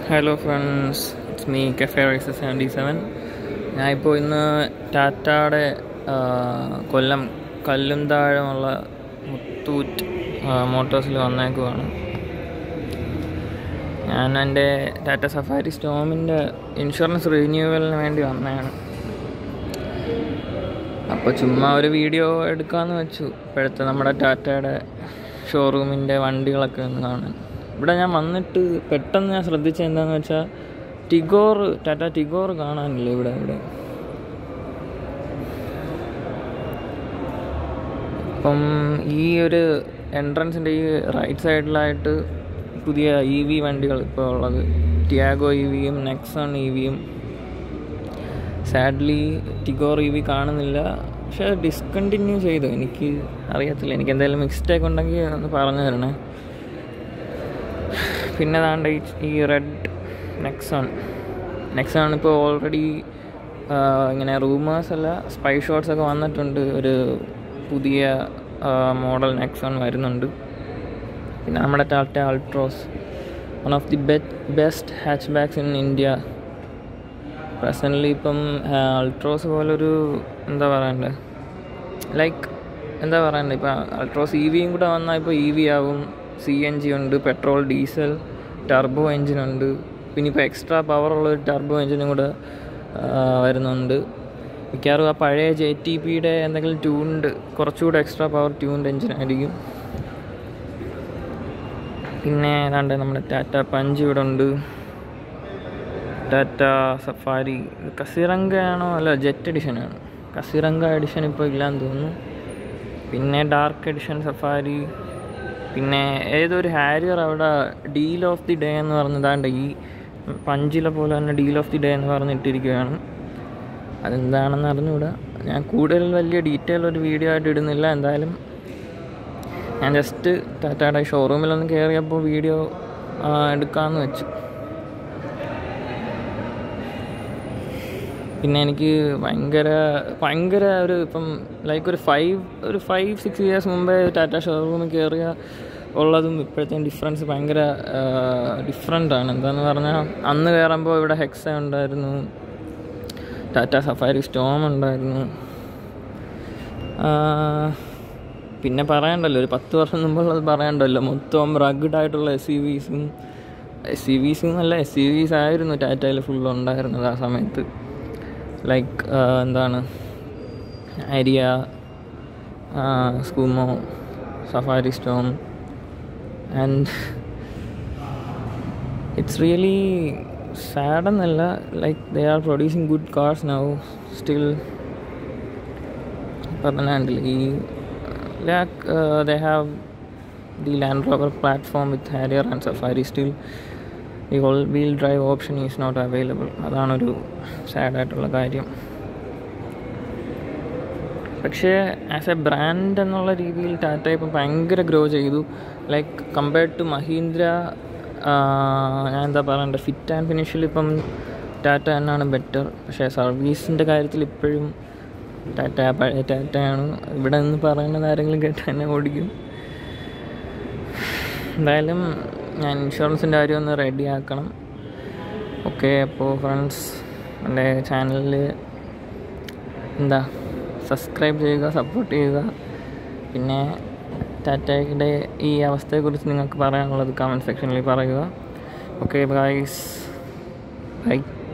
hello friends it's me cafe rice seventy seven ഞാനിപ്പോൾ ഇന്ന് ടാറ്റാടെ ആ, കൊല്ലം കല്ലും താഴമുള്ള മുത്തൂറ്റ് മോട്ടോഴ്സിൽ വന്നേക്കുവാണ് ഞാൻ എൻ്റെ ടാറ്റ സഫാരി സ്റ്റോമിൻ്റെ ഇൻഷുറൻസ് റിന്യൂവലിന് വേണ്ടി വന്നതാണ് അപ്പോൾ ചുമ്മാ ഒരു വീഡിയോ എടുക്കാമെന്ന് വെച്ചു ഇപ്പോഴത്തെ നമ്മുടെ ടാറ്റയുടെ ഷോറൂമിൻ്റെ വണ്ടികളൊക്കെ ഒന്ന് കാണാൻ ഇവിടെ ഞാൻ വന്നിട്ട് പെട്ടെന്ന് ഞാൻ ശ്രദ്ധിച്ചത് എന്താണെന്ന് വെച്ചാൽ ടിഗോർ ടാറ്റ ടിഗോർ കാണാനില്ല ഇവിടെ ഇവിടെ അപ്പം ഈ ഒരു എൻട്രൻസിൻ്റെ ഈ റൈറ്റ് സൈഡിലായിട്ട് പുതിയ ഇ വി വണ്ടികൾ ഇപ്പോൾ ഉള്ളത് ടിയാഗോ ഇ വിയും നെക്സൺ ഇ വിയും സാഡ്ലി ടിഗോർ ഇ വി കാണുന്നില്ല പക്ഷെ അത് ഡിസ്കണ്ടിന്യൂ ചെയ്തു എനിക്ക് അറിയത്തില്ല എനിക്ക് എന്തെങ്കിലും മിസ്റ്റേക്ക് ഉണ്ടെങ്കിൽ ഒന്ന് പറഞ്ഞു തരണേ പിന്നെ താണ്ട ഈ- ഈ റെഡ് നെക്സൺ നെക്സൺ ഇപ്പോൾ ഓൾറെഡി ഇങ്ങനെ റൂമേഴ്സ് അല്ല സ്പൈ ഷോട്ട്സ് ഒക്കെ വന്നിട്ടുണ്ട് ഒരു പുതിയ മോഡൽ നെക്സൺ വരുന്നുണ്ട് പിന്നെ നമ്മുടെ Tata Altroz one of the best hatchbacks in India presently ഇപ്പം അൾട്രോസ് പോലൊരു എന്താ പറയണ്ടേ ലൈക്ക് എന്താ പറയണ്ടേ ഇപ്പം അൾട്രോസ് ഇ വിയും കൂടെ വന്നാൽ ഇപ്പോൾ ഇ വി ആവും സി എൻ ജി ഉണ്ട് പെട്രോൾ ഡീസൽ ടർബോ എൻജിൻ ഉണ്ട് പിന്നെ ഇപ്പോൾ എക്സ്ട്രാ പവറുള്ള ഒരു ടർബോ എൻജിനും കൂടെ ആ, വരുന്നുണ്ട് മിക്കവാറും ആ പഴയ ജെ ടി പിയുടെ എന്തെങ്കിലും ട്യൂൺഡ് കുറച്ചുകൂടെ എക്സ്ട്രാ പവർ ട്യൂൺഡ് എൻജിൻ ആയിരിക്കും പിന്നെ ഏതാണ്ട് നമ്മുടെ ടാറ്റ പഞ്ച് ഇവിടെ ഉണ്ട് ടാറ്റ സഫാരി കസിറങ്ക ആണോ അല്ല ജെറ്റ് എഡിഷനാണ് കസിറങ്ക എഡിഷൻ ഇപ്പോൾ ഇല്ലാന്ന് തോന്നുന്നു പിന്നെ ഡാർക്ക് എഡിഷൻ സഫാരി പിന്നെ ഏതൊരു ഹാരിയർ അവിടെ ഡീൽ ഓഫ് ദി ഡേ എന്ന് പറഞ്ഞതാണ്ട് ഈ പഞ്ചിലെ പോലെ തന്നെ ഡീൽ ഓഫ് ദി ഡേ എന്ന് പറഞ്ഞിട്ടിരിക്കുകയാണ് അതെന്താണെന്ന് അറിഞ്ഞുകൂടാ ഞാൻ കൂടുതൽ വലിയ ഡീറ്റെയിൽ ഒരു വീഡിയോ ആയിട്ട് ഇടുന്നില്ല എന്തായാലും ഞാൻ ജസ്റ്റ് ടാറ്റയുടെ ഷോറൂമിലൊന്ന് കയറിയപ്പോൾ വീഡിയോ എടുക്കാമെന്ന് വെച്ചു പിന്നെ എനിക്ക് ഭയങ്കര ഭയങ്കര ഒരു ഇപ്പം ലൈക്ക് ഒരു ഫൈവ് ഒരു ഫൈവ് സിക്സ് ഇയേഴ്സ് മുമ്പേ ടാറ്റ ഷോറൂമിൽ കയറിയ ഉള്ളതും ഇപ്പോഴത്തെ ഡിഫറൻസ് ഭയങ്കര ഡിഫറെൻ്റ് ആണ് എന്താന്ന് പറഞ്ഞാൽ അന്ന് കയറുമ്പോൾ ഇവിടെ ഹെക്സ ഉണ്ടായിരുന്നു ടാറ്റ സഫാരി സ്റ്റോം ഉണ്ടായിരുന്നു ആ, പിന്നെ പറയണ്ടല്ലോ ഒരു പത്ത് വർഷം മുമ്പുള്ളത് പറയണ്ടല്ലോ മൊത്തം റഗ്ഡ് ആയിട്ടുള്ള എസ് സി വിസും എസ് സി വിസും അല്ല എസ് സി വിസ് ആയിരുന്നു ടാറ്റയിൽ ഫുൾ ഉണ്ടായിരുന്നത് ആ സമയത്ത് ലൈക്ക് എന്താണ് അരിയ സ്കൂമോ Safari Storm and it's really sad എന്നല്ല like they are producing good cars now still പറഞ്ഞാണ്ടില്ല ഈ like they have the Land Rover platform with Harrier and Safari still ഈ all wheel drive option is not available അതാണൊരു സാഡായിട്ടുള്ള കാര്യം പക്ഷേ as A brand എന്നുള്ള രീതിയിൽ ടാറ്റ ഇപ്പം ഭയങ്കര ഗ്രോ ചെയ്തു ലൈക്ക് കമ്പയർഡ് ടു മഹീന്ദ്ര ഞാൻ എന്താ പറയണ്ടേ ഫിറ്റ് ആൻഡ് ഫിനിഷിൽ ഇപ്പം ടാറ്റ തന്നെയാണ് ബെറ്റർ പക്ഷേ സർവീസിൻ്റെ കാര്യത്തിൽ ഇപ്പോഴും ടാറ്റ പഴയ ടാറ്റയാണ് ഇവിടെ നിന്ന് പറയുന്നത് ആരെങ്കിലും കേട്ട് തന്നെ ഓടിക്കും എന്തായാലും ഞാൻ ഇൻഷുറൻസിൻ്റെ കാര്യം ഒന്ന് റെഡി ആക്കണം ഓക്കെ അപ്പോൾ ഫ്രണ്ട്സ് എൻ്റെ ചാനലിൽ എന്താ സബ്സ്ക്രൈബ് ചെയ്യുക സപ്പോർട്ട് ചെയ്യുക പിന്നെ ടാറ്റയുടെ ഈ അവസ്ഥയെക്കുറിച്ച് നിങ്ങൾക്ക് പറയാനുള്ളത് കമൻറ്റ് സെക്ഷനിൽ പറയുക ഓക്കെ ബൈസ് ബൈ